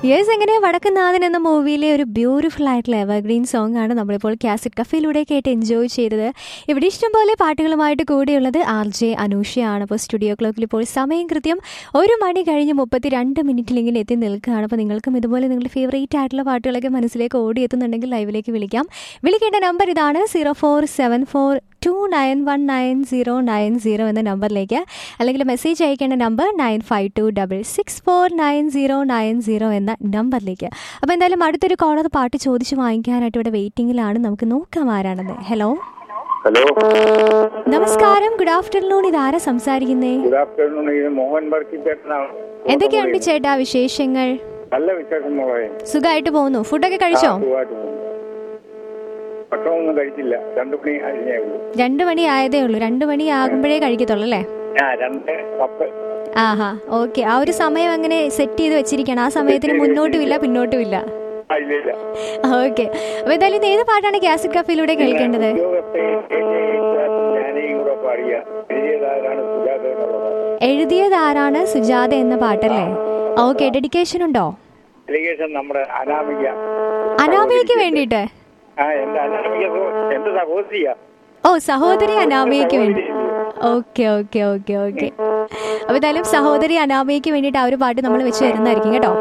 Yes എങ്ങനെ വടക്കുന്നാഥൻ എന്ന മൂവിയിലെ ഒരു ബ്യൂട്ടിഫുൾ ആയിട്ടുള്ള എവർഗ്രീൻ സോങ് ആണ് നമ്മളിപ്പോൾ കാസറ്റ് കഫയിലൂടെ കേട്ട് എൻജോയ് ചെയ്തത് ഇവിടെ ഇഷ്ടംപോലെ പാട്ടുകളുമായിട്ട് കൂടിയുള്ളത് ആർ ജെ അനൂഷയാണ് അപ്പോൾ സ്റ്റുഡിയോ ക്ലോക്കിൽ ഇപ്പോൾ സമയം കൃത്യം ഒരു മണി കഴിഞ്ഞ് മുപ്പത്തി രണ്ട് മിനിറ്റിൽ ഇങ്ങനെ എത്തി നിൽക്കുകയാണ് അപ്പോൾ നിങ്ങൾക്കും ഇതുപോലെ നിങ്ങളുടെ ഫേവറേറ്റ് ആയിട്ടുള്ള പാട്ടുകളൊക്കെ മനസ്സിലേക്ക് ഓടി എത്തുന്നുണ്ടെങ്കിൽ ലൈവിലേക്ക് വിളിക്കാം വിളിക്കേണ്ട നമ്പർ ഇതാണ് zero four seven four two nine one nine zero nine zero എന്ന നമ്പറിലേക്ക് അല്ലെങ്കിൽ മെസ്സേജ് അയക്കേണ്ട number nine five two double six four nine zero nine zero എന്ന നമ്പറിലേക്ക് അപ്പോൾ എന്തായാലും അടുത്തൊരു കോളർ പാട്ട് ചോദിച്ച് വാങ്ങിക്കാനായിട്ട് ഇവിടെ വെയിറ്റിംഗിലാണ് നമുക്ക് നോക്കാം ആരാണെന്ന് ഹലോ ഹലോ നമസ്കാരം ഗുഡ് ആഫ്റ്റർനൂൺ ഇതാരാ സംസാരിക്കുന്നേ ഗുഡ് ആഫ്റ്റർനൂൺ ഇത് മോഹൻ ബർക്കി ചേട്ടനാണ് എന്തൊക്കെയുണ്ട് ചേട്ടാ വിശേഷങ്ങൾ നല്ല വിശേഷം മോളെ സുഖമായിട്ട് പോകുന്നു ഫുഡൊക്കെ കഴിച്ചോ ആ, സുഖമായിട്ട് പോകുന്നു. ഭക്ഷണമൊന്നും കഴിച്ചില്ല രണ്ടു മണി കഴിഞ്ഞേ ഉള്ളൂ രണ്ട് മണി ആയതേ ഉള്ളൂ രണ്ട് മണി ആകുമ്പോഴേ കഴിക്കത്തുള്ളൂ അല്ലേ ആ രണ്ട് പത്ത് ആഹാ ഓക്കെ ആ ഒരു സമയം അങ്ങനെ സെറ്റ് ചെയ്ത് വെച്ചിരിക്കണം ആ സമയത്തിന് മുന്നോട്ടുമില്ല പിന്നോട്ടുമില്ല ആ, ഇല്ല ഇല്ല ഓക്കെ അപ്പൊ എന്തായാലും ഇത് ഏത് പാട്ടാണ് കാസറ്റ് കഫയിലൂടെ കേൾക്കേണ്ടത് ഉദ്യോഗസ്ഥയെ ഞാനേയും കൂടെ പാടിയ എഴുതിയതാരാണ് സുജാത എന്നുള്ളത് എഴുതിയത് ആരാണ് സുജാത എന്ന പാട്ടല്ലേ ഓക്കെ ഡെഡിക്കേഷൻ ഉണ്ടോ ഡെലിഗേഷൻ നമ്മുടെ അനാമിക അനാമയ്ക്ക് വേണ്ടിയിട്ട് ആ എന്റെ അനാമിക സഹോ- എന്റെ സഹോദരിയാ ഓ സഹോദരി അനാമയ്ക്ക് വേണ്ടി ഓക്കെ ഓക്കെ ഓക്കെ ഓക്കെ അപ്പൊ എന്തായാലും സഹോദരി അനാമയ്ക്ക് വേണ്ടിയിട്ട് ആ ഒരു പാട്ട് നമ്മൾ വെച്ച് തരുന്നതായിരിക്കും കേട്ടോ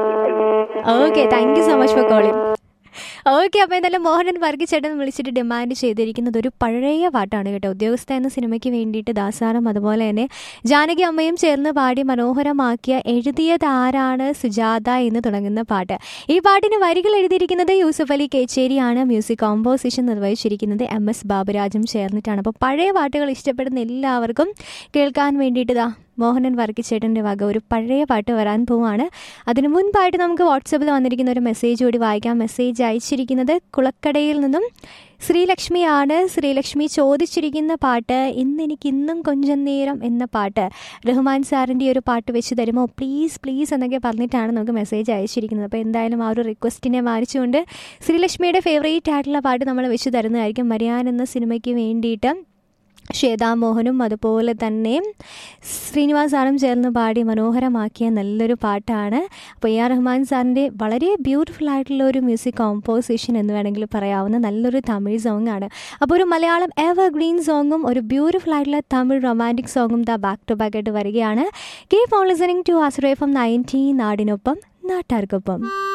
okay thank you so much for calling okay അപ്പോൾ എന്തായാലും മോഹനൻ വർഗിച്ചേട്ടൻ വിളിച്ചിട്ട് ഡിമാൻഡ് ചെയ്തിരിക്കുന്നത് ഒരു പഴയ പാട്ടാണ് കേട്ടോ ഉദ്യോഗസ്ഥ എന്ന സിനിമയ്ക്ക് വേണ്ടിയിട്ട് ദാസാറും അതുപോലെ തന്നെ ജാനകി അമ്മയും ചേർന്ന് പാടി മനോഹരമാക്കിയ എഴുതിയത് ആരാണ് സുജാത എന്ന് തുടങ്ങുന്ന പാട്ട് ഈ പാട്ടിന് വരികൾ എഴുതിയിരിക്കുന്നത് യൂസഫ് അലി കേച്ചേരിയാണ് മ്യൂസിക് കോമ്പോസിഷൻ നിർവഹിച്ചിരിക്കുന്നത് എം എസ് ബാബുരാജും ചേർന്നിട്ടാണ് അപ്പോൾ പഴയ പാട്ടുകൾ ഇഷ്ടപ്പെടുന്ന എല്ലാവർക്കും കേൾക്കാൻ വേണ്ടിയിട്ട് ദാ മോഹനൻ വർക്കിച്ചേട്ടൻ്റെ വക ഒരു പഴയ പാട്ട് വരാൻ പോവാണ് അതിനു മുൻപായിട്ട് നമുക്ക് വാട്സപ്പിൽ വന്നിരിക്കുന്ന ഒരു മെസ്സേജ് കൂടി വായിക്കാം മെസ്സേജ് അയച്ചിരിക്കുന്നത് കുളക്കടയിൽ നിന്നും ശ്രീലക്ഷ്മിയാണ് ശ്രീലക്ഷ്മി ചോദിച്ചിരിക്കുന്ന പാട്ട് ഇന്ന് എനിക്ക് ഇന്നും കൊഞ്ചം നേരം എന്ന പാട്ട് റഹ്മാൻ സാറിൻ്റെ ഒരു പാട്ട് വെച്ച് തരുമോ പ്ലീസ് പ്ലീസ് എന്നൊക്കെ പറഞ്ഞിട്ടാണ് നമുക്ക് മെസ്സേജ് അയച്ചിരിക്കുന്നത് അപ്പോൾ എന്തായാലും ആ ഒരു റിക്വസ്റ്റിനെ മാനിച്ചുകൊണ്ട് ശ്രീലക്ഷ്മിയുടെ ഫേവറേറ്റ് ആയിട്ടുള്ള പാട്ട് നമ്മൾ വെച്ച് തരുന്നതായിരിക്കും മരിയാൻ എന്ന സിനിമയ്ക്ക് വേണ്ടിയിട്ട് ശ്വേതാ മോഹനും അതുപോലെ തന്നെ ശ്രീനിവാസ് സാറും ചേർന്ന് പാടി മനോഹരമാക്കിയ നല്ലൊരു പാട്ടാണ് അപ്പോൾ എ ആർ റഹ്മാൻ സാറിൻ്റെ വളരെ ബ്യൂട്ടിഫുൾ ആയിട്ടുള്ള ഒരു മ്യൂസിക് കോമ്പോസിഷൻ എന്ന് വേണമെങ്കിൽ പറയാവുന്ന നല്ലൊരു തമിഴ് സോങ് ആണ് അപ്പോൾ ഒരു മലയാളം എവർ ഗ്രീൻ സോങ്ങും ഒരു ബ്യൂട്ടിഫുൾ ആയിട്ടുള്ള തമിഴ് റൊമാൻറ്റിക് സോങ്ങും ദ ബാക്ക് ടു ബാക്ക് ആയിട്ട് വരികയാണ് കീപ് ഓൺ ലിസണിങ് ടു ആശ്രയഫം നയൻറ്റീൻ നാടിനൊപ്പം നാട്ടാർക്കൊപ്പം